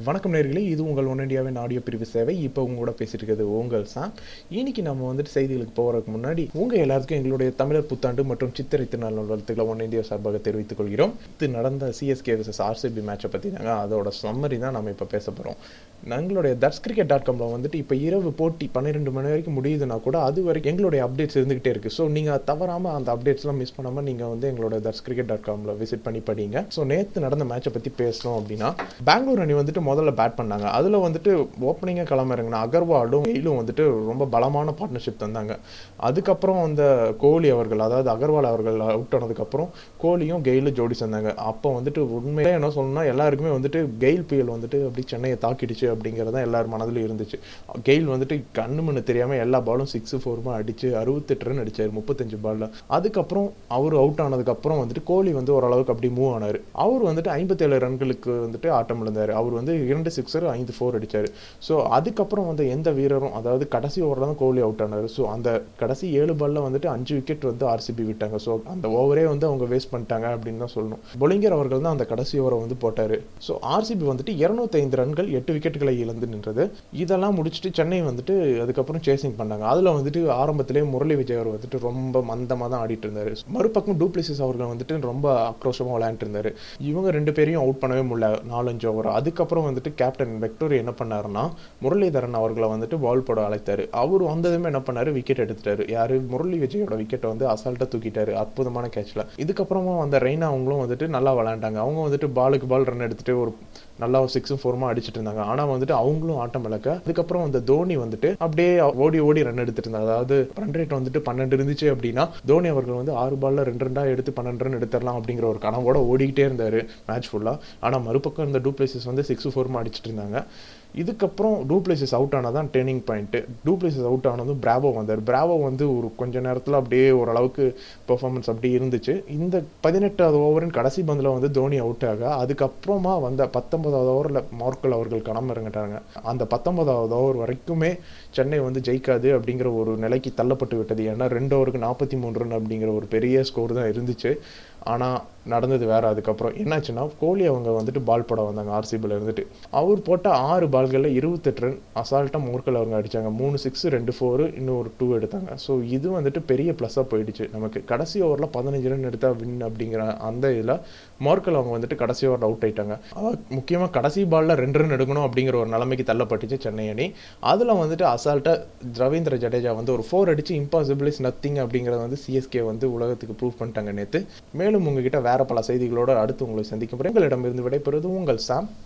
வணக்கம் நேர்களே இது உங்கள் ஒன் இந்தியாவின் ஆடியோ பிரிவு சேவை இப்போ உங்களோட பேசிட்டு இருக்கிறது உங்கள் சாம் இன்னைக்கு நம்ம வந்துட்டு செய்திகளுக்கு போகிறதுக்கு முன்னாடி உங்கள் எல்லாத்துக்கும் எங்களுடைய தமிழர் புத்தாண்டு மற்றும் சித்திரை திருநாள் நல்வாழ்த்துக்களை ஒன் இந்தியா சார்பாக தெரிவித்துக் கொள்கிறோம் இது நடந்த சிஎஸ்கே vs ஆர்சிபி மேட்சை பற்றி தாங்க அதோட சம்மரி தான் நம்ம இப்போ பேச போகிறோம் எங்களுடைய தட்ஸ் கிரிக்கெட் டாட் காமில் வந்துட்டு இப்போ இரவு போட்டி பன்னிரெண்டு மணி வரைக்கும் முடியுதுன்னா கூட அது வரைக்கும் எங்களுடைய அப்டேட்ஸ் இருந்துகிட்டே இருக்குது ஸோ நீங்கள் தவறாமல் அந்த அப்டேட்ஸ்லாம் மிஸ் பண்ணாமல் நீங்கள் வந்து எங்களோட தட்ஸ் கிரிக்கெட் டாட் காமில் விசிட் பண்ணி படிங்க ஸோ நேற்று நடந்த மேட்சை பற்றி பேசணும் அப்படின்னா பெங்களூர் அணி வந்துட்டு முதல்ல பேட் பண்ணாங்க அதில் வந்துட்டு ஓப்பனிங்காக கிளம்பிறங்கின அகர்வாலும் கெயிலும் வந்துட்டு ரொம்ப பலமான பார்ட்னர்ஷிப் தந்தாங்க அதுக்கப்புறம் அந்த கோலி அவர்கள் அதாவது அகர்வால் அவர்கள் அவுட் ஆனதுக்கப்புறம் கோலியும் கெயிலும் ஜோடி சேர்ந்தாங்க அப்போ வந்துட்டு உண்மையிலே என்ன சொல்லணும்னா எல்லாருக்குமே வந்துட்டு கெயில் புயல் வந்துட்டு அப்படி சென்னையை தாக்கிடுச்சு அப்படிங்கிறத எல்லார் மனதிலும் இருந்துச்சு கெயில் வந்துட்டு கண்ணு மண்ணு தெரியாமல் எல்லா பாலும் சிக்ஸ் ஃபோருமா அடிச்சு அறுபத்தெட்டு ரன் அடிச்சார் முப்பத்தஞ்சு பாலில் அதுக்கப்புறம் அவர் அவுட் ஆனதுக்கப்புறம் வந்துட்டு கோலி வந்து ஓரளவுக்கு அப்படி மூவ் ஆனார் அவர் வந்துட்டு ஐம்பத்தேழு ரன்களுக்கு வந்துட்டு ஆட்டம் இழந்தார் அவர் வந்து இரண்டு சிக்ஸர் ஐந்து ஃபோர் அடிச்சார் ஸோ அதுக்கப்புறம் வந்து எந்த வீரரும் அதாவது கடைசி ஓவரில் தான் கோலி அவுட் ஆனார் ஸோ அந்த கடைசி ஏழு பால்ல வந்துட்டு அஞ்சு விக்கெட் வந்து ஆர்சிபி விட்டாங்க ஸோ அந்த ஓவரே வந்து அவங்க வேஸ்ட் பண்ணிட்டாங்க அப்படின்னு தான் சொல்லணும் பொலிங்கர் அவர்கள் தான் அந்த கடைசி ஓவரை வந்து போட்டார் ஸோ ஆர்சிபி வந்துட்டு இருநூத்தைந்து ரன்கள் எட்டு விக்கெட்டுகளை இழந்து நின்றது இதெல்லாம் முடிச்சுட்டு சென்னை வந்துட்டு அதுக்கப்புறம் சேசிங் பண்ணாங்க அதில் வந்துட்டு ஆரம்பத்திலே முரளி விஜய் அவர் வந்துட்டு ரொம்ப மந்தமாக தான் ஆடிட்டு இருந்தார் மறுபக்கம் டூப்ளிசிஸ் அவர்கள் வந்துட்டு ரொம்ப ஆக்ரோஷமாக விளையாண்டு இருந்தார் இவங்க ரெண்டு பேரையும் அவுட் பண்ணவே முடியல நாலஞ்சு ஓவர் அதுக்கப்புறம் வந்துட்டு கேப்டன் வெக்டோரி என்ன பண்ணாருன்னா முரளிதரன் அவர்களை வந்துட்டு பால் போட அழைத்தாரு அவர் வந்ததுமே என்ன பண்ணாரு விக்கெட் எடுத்துட்டாரு யாரு முரளி விஜயோட விக்கெட்டை வந்து அசால்ட்டாக தூக்கிட்டாரு அற்புதமான கேட்ச்ல இதுக்கப்புறமா வந்த ரெய்னா அவங்களும் வந்துட்டு நல்லா விளையாண்டாங்க அவங்க வந்துட்டு பாலுக்கு பால் ரன் எடுத்துட்டு ஒரு நல்லா சிக்ஸும் ஃபோருமா அடிச்சிட்டு இருந்தாங்க ஆனால் வந்துட்டு அவங்களும் ஆட்டம் இழக்க அதுக்கப்புறம் அந்த தோனி வந்துட்டு அப்படியே ஓடி ஓடி ரன் எடுத்துட்டு இருந்தாங்க அதாவது ரன் ரேட் வந்துட்டு பன்னெண்டு இருந்துச்சு அப்படின்னா தோனி அவர்கள் வந்து ஆறு பால்ல ரெண்டு ரெண்டா எடுத்து பன்னெண்டு ரன் எடுத்துடலாம் அப்படிங்கிற ஒரு கனவோட ஓடிக்கிட்டே இருந்தாரு மேட்ச் ஃபுல்லாக ஆனால் மறுபக்கம் இந்த டூப்ளேசஸ் வந்து சிக்ஸ் ஃபோருமா அடிச்சிட்டு இருந்தாங்க இதுக்கப்புறம் டூப்ளேசஸ் அவுட் ஆனதான் டேர்னிங் பாயிண்ட்டு டூப்ளேசஸ் அவுட் ஆனதும் பிராவோ வந்தார் பிராவோ வந்து ஒரு கொஞ்ச நேரத்தில் அப்படியே ஓரளவுக்கு பெர்ஃபார்மன்ஸ் அப்படி இருந்துச்சு இந்த பதினெட்டாவது ஓவரின் கடைசி பந்தில் வந்து தோனி அவுட் ஆக அதுக்கப்புறமா வந்த பத்தொன்பதாவது ஓவரில் மார்க்கல் அவர்கள் களம் இறங்கிட்டாங்க அந்த பத்தொன்பதாவது ஓவர் வரைக்குமே சென்னை வந்து ஜெயிக்காது அப்படிங்கிற ஒரு நிலைக்கு தள்ளப்பட்டு விட்டது ஏன்னா ரெண்டு ஓவருக்கு நாற்பத்தி மூணு ரன் அப்படிங்கிற ஒரு பெரிய ஸ்கோர் தான் இருந்துச்சு ஆனால் நடந்தது வேற அதுக்கப்புறம் என்னாச்சுன்னா கோலி அவங்க வந்துட்டு பால் போட வந்தாங்க ஆர்சிபியில் இருந்துட்டு அவர் போட்ட ஆறு பால்களில் இருபத்தெட்டு ரன் அசால்ட்டாக மோர்க்கல் அவங்க அடித்தாங்க மூணு சிக்ஸ் ரெண்டு ஃபோரு இன்னும் ஒரு டூ எடுத்தாங்க ஸோ இது வந்துட்டு பெரிய ப்ளஸ்ஸாக போயிடுச்சு நமக்கு கடைசி ஓவரில் பதினஞ்சு ரன் எடுத்தா வின் அப்படிங்கிற அந்த இதில் மார்க்கல் அவங்க வந்துட்டு கடைசி ஓவரில் அவுட் ஆயிட்டாங்க முக்கியமாக கடைசி பாலில் ரெண்டு ரன் எடுக்கணும் அப்படிங்கிற ஒரு நிலைமைக்கு தள்ளப்பட்டுச்சு சென்னை அணி அதில் வந்துட்டு அசால்ட்டாக ரவீந்திர ஜடேஜா வந்து ஒரு ஃபோர் அடிச்சு இம்பாசிபிள் இஸ் நத்திங் அப்படிங்கிறத வந்து சிஎஸ்கே வந்து உலகத்துக்கு ப்ரூவ் பண்ணிட்டாங்க நேற்று மேலும் உங்ககிட்ட வேற பல செய்திகளோடு அடுத்து உங்களை சந்திக்கும் உங்களிடமிருந்து விடைபெறுவது உங்கள் சாம்